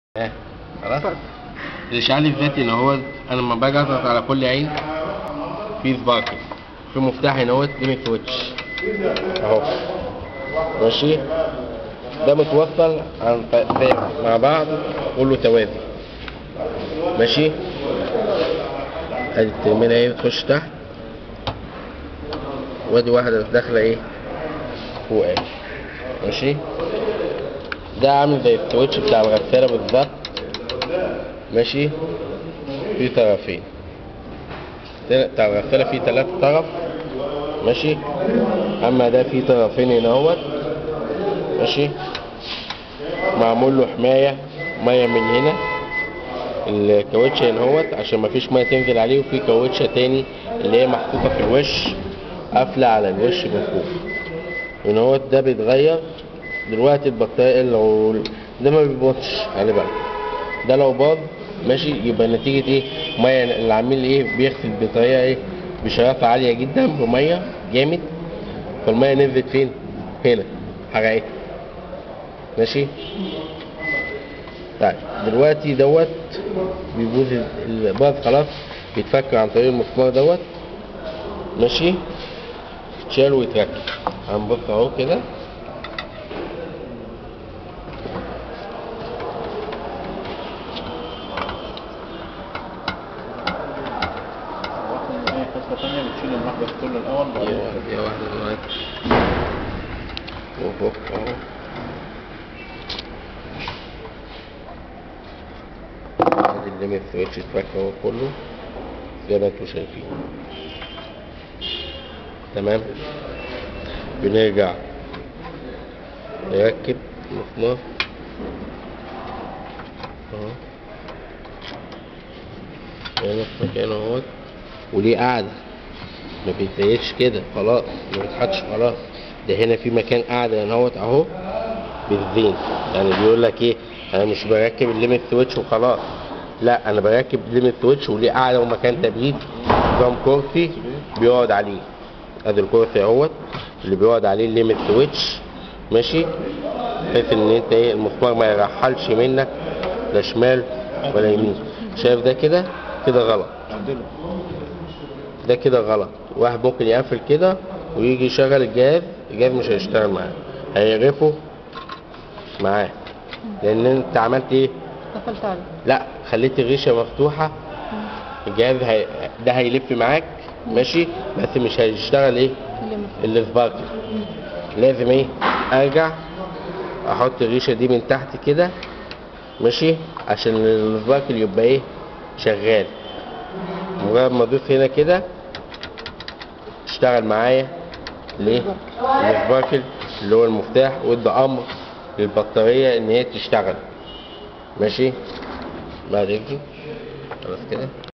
ايه خلاص الاشعال الذاتي ان هو انا لما باجي اضغط على كل عين في سباركل في مفتاح هنا هو ليميت سويتش اهو ماشي ده متوصل عن طريق مع بعض كله توازي ماشي ادي الترمينه اهي بتخش تحت وادي واحده داخله ايه فوق اهي ماشي ده عامل زي السويتش بتاع الغسالة بالظبط ماشي في طرفين بتاع الغسالة فيه تلات طرف ماشي اما ده فيه طرفين هنا اهوت ماشي معمول له حماية مية من هنا الكاوتش هنا اهوت عشان مفيش مية تنزل عليه وفي كاوتشة تاني اللي هي محطوطة في الوش قافلة على الوش من فوق هنا اهوت ده بيتغير دلوقتي البطارية لو ده ما بيبطش خلي بالك ده لو باظ ماشي يبقى نتيجة ايه مية العميل ايه بيغسل بطريقة ايه بشراسة عالية جدا بمية جامد فالمية نزلت فين هنا حرقتها ماشي طيب دلوقتي دوت بيبوظ الباظ خلاص بيتفك عن طريق المسمار دوت ماشي يتشال ويتركب هنبص اهو كده اي خطوه ثانيه بتشيل المحبس كله الاول بعدين دي دي واحدة دلوقتي اهو اهو ادي الليمت سويتش اتفك اهو كله زي ما انتوا شايفين تمام بنرجع نركب مسمار اهو هنا في مكانه اهوت وليه قاعدة ما بيتزيدش كده خلاص ما بيتحطش خلاص ده هنا في مكان قاعدة هنا اهوت اهو بالزين يعني بيقول لك ايه انا مش بركب الليمت سويتش وخلاص لا انا بركب الليمت سويتش وليه قاعدة ومكان تبريد نظام كرسي بيقعد عليه ادي الكرسي اهوت اللي بيقعد عليه الليمت سويتش ماشي بحيث ان انت ايه المسمار ما يرحلش منك لا شمال ولا يمين شايف ده كده كده غلط عدله ده كده غلط واحد ممكن يقفل كده ويجي يشغل الجهاز الجهاز مش هيشتغل معاه هيغرفه معاه لان انت عملت ايه قفلت عليه لا خليت الريشه مفتوحه الجهاز هي... ده هيلف معاك ماشي بس مش هيشتغل ايه اللي السباركل لازم ايه ارجع احط الريشه دي من تحت كده ماشي عشان السباركل يبقى ايه شغال مجرد ما ادوس هنا كده اشتغل معايا ليه السباركل اللي هو المفتاح وادى امر للبطاريه ان هي تشتغل ماشي بعد كده خلاص كده